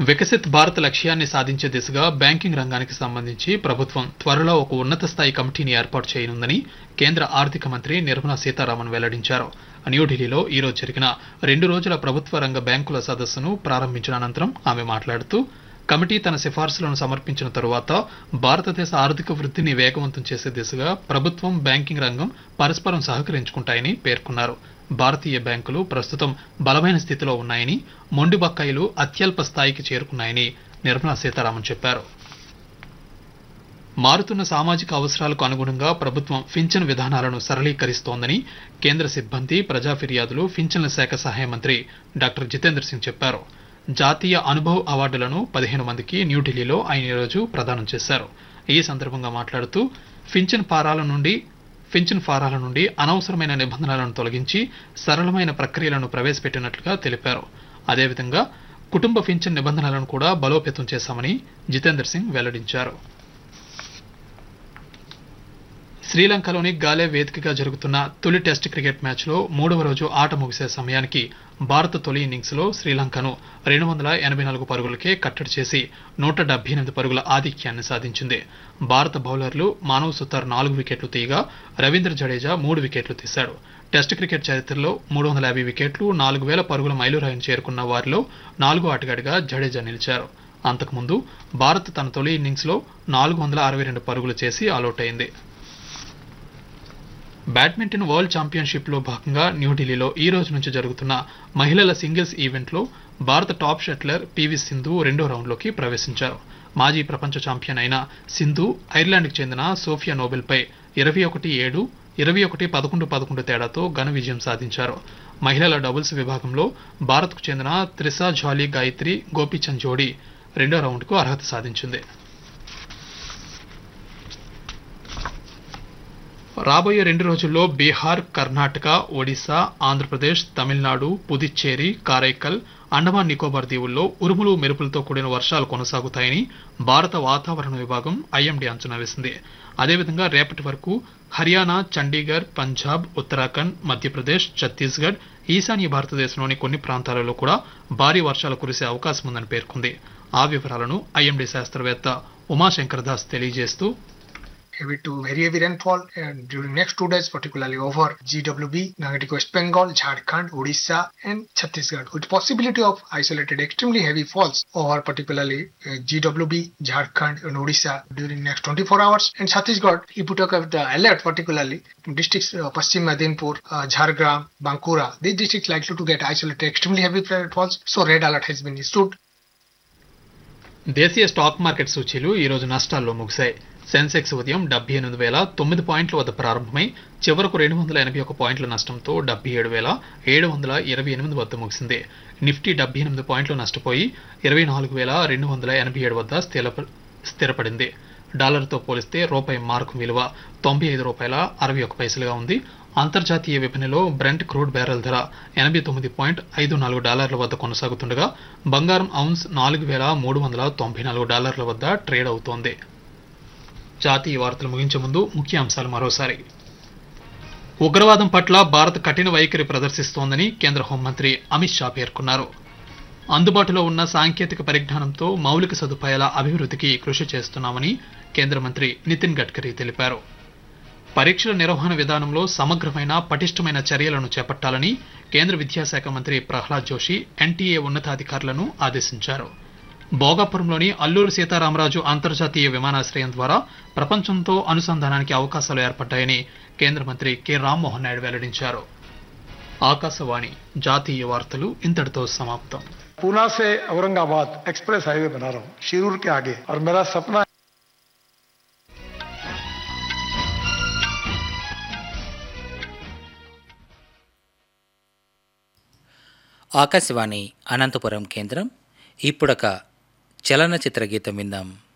వికసిత్ భారత్ లక్ష్యాన్ని సాధించే దిశగా బ్యాంకింగ్ రంగానికి సంబంధించి ప్రభుత్వం త్వరలో ఒక ఉన్నత స్థాయి కమిటీని ఏర్పాటు చేయనుందని కేంద్ర ఆర్థిక మంత్రి నిర్మలా సీతారామన్ వెల్లడించారు న్యూఢిల్లీలో ఈ రోజు జరిగిన రెండు రోజుల ప్రభుత్వ రంగ బ్యాంకుల సదస్సును ప్రారంభించిన అనంతరం ఆమె మాట్లాడుతూ కమిటీ తన సిఫార్సులను సమర్పించిన తరువాత భారతదేశ ఆర్థిక వృద్ధిని వేగవంతం చేసే దిశగా ప్రభుత్వం బ్యాంకింగ్ రంగం పరస్పరం సహకరించుకుంటాయని పేర్కొన్నారు భారతీయ బ్యాంకులు ప్రస్తుతం బలమైన స్థితిలో ఉన్నాయని మొండి బకాయిలు అత్యల్ప స్థాయికి చేరుకున్నాయని నిర్మలా సీతారామన్ చెప్పారు మారుతున్న సామాజిక అవసరాలకు అనుగుణంగా ప్రభుత్వం పింఛన్ విధానాలను సరళీకరిస్తోందని కేంద్ర సిబ్బంది ప్రజా ఫిర్యాదులు పింఛన్ల శాఖ సహాయ మంత్రి డాక్టర్ జితేంద్ర సింగ్ చెప్పారు జాతీయ అనుభవ్ అవార్డులను పదిహేను మందికి న్యూఢిల్లీలో ఆయన ఈరోజు ప్రదానం చేశారు ఈ సందర్భంగా మాట్లాడుతూ పింఛన్ పారాల నుండి పింఛన్ ఫారాల నుండి అనవసరమైన నిబంధనలను తొలగించి సరళమైన ప్రక్రియలను ప్రవేశపెట్టినట్లుగా తెలిపారు అదేవిధంగా కుటుంబ పింఛన్ నిబంధనలను కూడా బలోపేతం చేశామని జితేందర్ సింగ్ వెల్లడించారు శ్రీలంకలోని గాలే వేదికగా జరుగుతున్న తొలి టెస్ట్ క్రికెట్ మ్యాచ్లో మూడవ రోజు ఆట ముగిసే సమయానికి భారత తొలి ఇన్నింగ్స్లో శ్రీలంకను రెండు వందల ఎనభై నాలుగు పరుగులకే కట్టడి చేసి నూట డెబ్బై ఎనిమిది పరుగుల ఆధిక్యాన్ని సాధించింది భారత బౌలర్లు మానవ్ సుతార్ నాలుగు వికెట్లు తీయగా రవీంద్ర జడేజా మూడు వికెట్లు తీశాడు టెస్ట్ క్రికెట్ చరిత్రలో మూడు వందల యాభై వికెట్లు నాలుగు వేల పరుగుల మైలురాయిని చేరుకున్న వారిలో నాలుగో ఆటగాడిగా జడేజా నిలిచారు అంతకుముందు భారత్ తన తొలి ఇన్నింగ్స్లో నాలుగు వందల అరవై రెండు పరుగులు చేసి ఆలౌట్ అయింది బ్యాడ్మింటన్ వరల్డ్ ఛాంపియన్షిప్ లో భాగంగా న్యూఢిల్లీలో ఈ రోజు నుంచి జరుగుతున్న మహిళల సింగిల్స్ ఈవెంట్ లో భారత టాప్ షట్లర్ పివి సింధు రెండో రౌండ్లోకి ప్రవేశించారు మాజీ ప్రపంచ ఛాంపియన్ అయిన సింధు ఐర్లాండ్కి చెందిన సోఫియా నోబెల్పై ఇరవై ఒకటి ఏడు ఇరవై ఒకటి పదకొండు పదకొండు తేడాతో ఘన విజయం సాధించారు మహిళల డబుల్స్ విభాగంలో భారత్కు చెందిన త్రిసా ఝాలీ గాయత్రి గోపీచంద్ జోడీ రెండో రౌండ్కు అర్హత సాధించింది రాబోయే రెండు రోజుల్లో బీహార్ కర్ణాటక ఒడిశా ఆంధ్రప్రదేశ్ తమిళనాడు పుదుచ్చేరి కారైకల్ అండమాన్ నికోబార్ దీవుల్లో ఉరుములు మెరుపులతో కూడిన వర్షాలు కొనసాగుతాయని భారత వాతావరణ విభాగం ఐఎండీ అంచనా వేసింది అదేవిధంగా రేపటి వరకు హర్యానా చండీగఢ్ పంజాబ్ ఉత్తరాఖండ్ మధ్యప్రదేశ్ ఛత్తీస్గఢ్ ఈశాన్య భారతదేశంలోని కొన్ని ప్రాంతాలలో కూడా భారీ వర్షాలు కురిసే అవకాశం ఉందని పేర్కొంది ఆ వివరాలను ఐఎండీ శాస్త్రవేత్త ఉమాశంకర్ దాస్ తెలియజేస్తూ heavy to very heavy rainfall and during next two days, particularly over GWB, Nagatik West Bengal, Jharkhand, Odisha, and Chhattisgarh, with possibility of isolated extremely heavy falls over particularly uh, GWB, Jharkhand, and Odisha during next 24 hours. And Chhattisgarh, if you talk of the alert, particularly districts uh, Paschim Medinpur, uh, Jhargram, Bankura, these districts likely to get isolated extremely heavy falls. So red alert has been issued. దేశీయ stock market సూచీలు ఈ రోజు నష్టాల్లో ముగిశాయి సెన్సెక్స్ ఉదయం డెబ్బై ఎనిమిది వేల తొమ్మిది పాయింట్ల వద్ద ప్రారంభమై చివరకు రెండు వందల ఎనభై ఒక పాయింట్ల నష్టంతో డెబ్బై ఏడు వేల ఏడు వందల ఇరవై ఎనిమిది వద్ద ముగిసింది నిఫ్టీ డెబ్బై ఎనిమిది పాయింట్లు నష్టపోయి ఇరవై నాలుగు వేల రెండు వందల ఎనభై ఏడు వద్ద స్థిర స్థిరపడింది డాలర్తో పోలిస్తే రూపాయి మార్కు విలువ తొంభై ఐదు రూపాయల అరవై ఒక పైసలుగా ఉంది అంతర్జాతీయ విపణిలో బ్రెంట్ క్రూడ్ బ్యారెల్ ధర ఎనభై తొమ్మిది పాయింట్ ఐదు నాలుగు డాలర్ల వద్ద కొనసాగుతుండగా బంగారం ఔన్స్ నాలుగు వేల మూడు వందల తొంభై నాలుగు డాలర్ల వద్ద ట్రేడ్ అవుతోంది జాతీయ వార్తలు ముగించే ముందు ముఖ్యాంశాలు మరోసారి ఉగ్రవాదం పట్ల భారత్ కఠిన వైఖరి ప్రదర్శిస్తోందని కేంద్ర హోంమంత్రి అమిత్ షా పేర్కొన్నారు అందుబాటులో ఉన్న సాంకేతిక పరిజ్ఞానంతో మౌలిక సదుపాయాల అభివృద్ధికి కృషి చేస్తున్నామని కేంద్ర మంత్రి నితిన్ గడ్కరీ తెలిపారు పరీక్షల నిర్వహణ విధానంలో సమగ్రమైన పటిష్టమైన చర్యలను చేపట్టాలని కేంద్ర విద్యాశాఖ మంత్రి ప్రహ్లాద్ జోషి ఎన్టీఏ ఉన్నతాధికారులను ఆదేశించారు భోగాపురంలోని అల్లూరు సీతారామరాజు అంతర్జాతీయ విమానాశ్రయం ద్వారా ప్రపంచంతో అనుసంధానానికి అవకాశాలు ఏర్పడ్డాయని కేంద్ర మంత్రి కె రామ్మోహన్ నాయుడు వెల్లడించారు ఆకాశవాణి జాతీయ వార్తలు ఇంతటితో సమాప్తం पूना से औरंगाबाद एक्सप्रेस हाईवे बना रहा हूँ शिरूर के आगे और मेरा सपना ఆకాశవాణి అనంతపురం కేంద్రం ఇప్పుడొక చలనచిత్ర గీతం విందాం